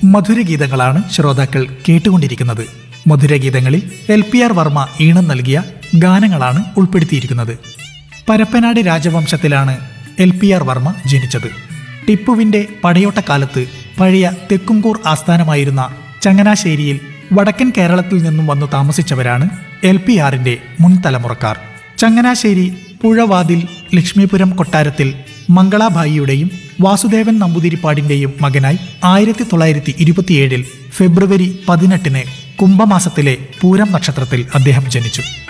മധുരഗീതങ്ങളാണ് ശ്രോതാക്കൾ കേട്ടുകൊണ്ടിരിക്കുന്നത് മധുരഗീതങ്ങളിൽ എൽ പി ആർ വർമ്മ ഈണം നൽകിയ ഗാനങ്ങളാണ് ഉൾപ്പെടുത്തിയിരിക്കുന്നത് പരപ്പനാട് രാജവംശത്തിലാണ് എൽ പി ആർ വർമ്മ ജനിച്ചത് ടിപ്പുവിന്റെ പടയോട്ടക്കാലത്ത് പഴയ തെക്കുംകൂർ ആസ്ഥാനമായിരുന്ന ചങ്ങനാശ്ശേരിയിൽ വടക്കൻ കേരളത്തിൽ നിന്നും വന്നു താമസിച്ചവരാണ് എൽ പി ആറിന്റെ മുൻ തലമുറക്കാർ ചങ്ങനാശ്ശേരി പുഴവാതിൽ ലക്ഷ്മീപുരം കൊട്ടാരത്തിൽ മംഗളാഭായിയുടെയും വാസുദേവൻ നമ്പൂതിരിപ്പാടിന്റെയും മകനായി ആയിരത്തി തൊള്ളായിരത്തി ഇരുപത്തിയേഴിൽ ഫെബ്രുവരി പതിനെട്ടിന് കുംഭമാസത്തിലെ പൂരം നക്ഷത്രത്തിൽ അദ്ദേഹം ജനിച്ചു